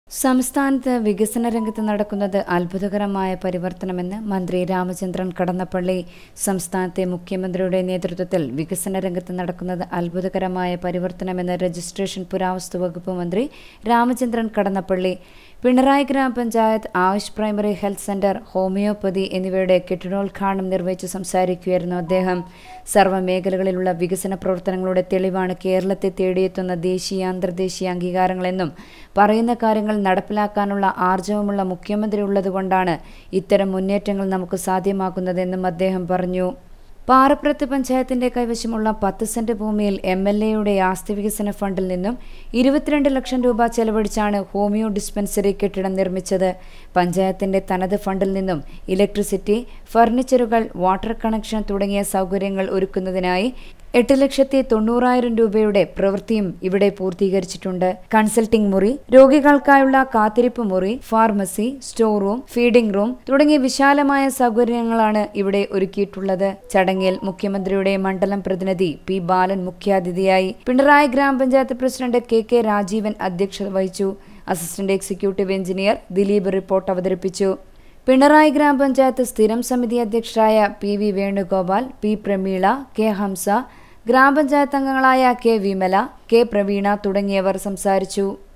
സംസ്ഥാനത്ത് വികസന രംഗത്ത് നടക്കുന്നത് അത്ഭുതകരമായ പരിവർത്തനമെന്ന് മന്ത്രി രാമചന്ദ്രൻ കടന്നപ്പള്ളി സംസ്ഥാനത്തെ മുഖ്യമന്ത്രിയുടെ നേതൃത്വത്തിൽ വികസന രംഗത്ത് നടക്കുന്നത് അത്ഭുതകരമായ പരിവർത്തനമെന്ന് രജിസ്ട്രേഷൻ പുരാവസ്തു വകുപ്പ് മന്ത്രി Ramachandran Kadannappally Pinarayi gramapanchayat Ayush primary health centre homoeopathy എന്നിവയുടെ കെട്ടിടോദ്ഘാടനം നിർവഹിച്ച് സംസാരിക്കുകയായിരുന്നു അദ്ദേഹം സർവ്വമേഖലകളിലുള്ള വികസന പ്രവർത്തനങ്ങളുടെ തെളിവാണ് കേരളത്തെ തേടിയെത്തുന്ന ദേശീയ അന്തർദേശീയ അംഗീകാരങ്ങളെന്നും പറയുന്ന കാര്യങ്ങൾ നടപ്പിലാക്കാനുള്ള ആർജവമുള്ള മുഖ്യമന്ത്രി ഉള്ളതുകൊണ്ടാണ് ഇത്തരം മുന്നേറ്റങ്ങൾ നമുക്ക് സാധ്യമാക്കുന്നതെന്നും അദ്ദേഹം പറഞ്ഞു പാറപ്രത്ത് പഞ്ചായത്തിന്റെ കൈവശമുള്ള പത്ത് സെന്റ് ഭൂമിയിൽ എം എൽ എയുടെ ആസ്തി വികസന ഫണ്ടിൽ നിന്നും ഇരുപത്തിരണ്ട് ലക്ഷം രൂപ ചെലവഴിച്ചാണ് ഹോമിയോ ഡിസ്പെൻസറി കെട്ടിടം നിർമ്മിച്ചത് പഞ്ചായത്തിന്റെ തനത് ഫണ്ടിൽ നിന്നും ഇലക്ട്രിസിറ്റി ഫർണിച്ചറുകൾ വാട്ടർ കണക്ഷൻ തുടങ്ങിയ സൗകര്യങ്ങൾ ഒരുക്കുന്നതിനായി എട്ട് ലക്ഷത്തി തൊണ്ണൂറായിരം രൂപയുടെ പ്രവൃത്തിയും ഇവിടെ പൂർത്തീകരിച്ചിട്ടുണ്ട് കൺസൾട്ടിംഗ് മുറി രോഗികൾക്കായുള്ള കാത്തിരിപ്പ് മുറി pharmacy store room feeding room തുടങ്ങിയ വിശാലമായ സൗകര്യങ്ങളാണ് ഇവിടെ ഒരുക്കിയിട്ടുള്ളത് ചടങ്ങിൽ മുഖ്യമന്ത്രിയുടെ മണ്ഡലം പ്രതിനിധി പി ബാലൻ മുഖ്യാതിഥിയായി പിണറായി ഗ്രാമപഞ്ചായത്ത് പ്രസിഡന്റ് കെ കെ രാജീവൻ അധ്യക്ഷത വഹിച്ചു assistant executive engineer Dileep report അവതരിപ്പിച്ചു പിണറായി ഗ്രാമപഞ്ചായത്ത് സ്ഥിരം സമിതി അധ്യക്ഷരായ P V Venugopal P Prameela K Hamsa gramapanchayat അംഗങ്ങളായ കെ വിമല കെ പ്രവീണ തുടങ്ങിയവർ സംസാരിച്ചു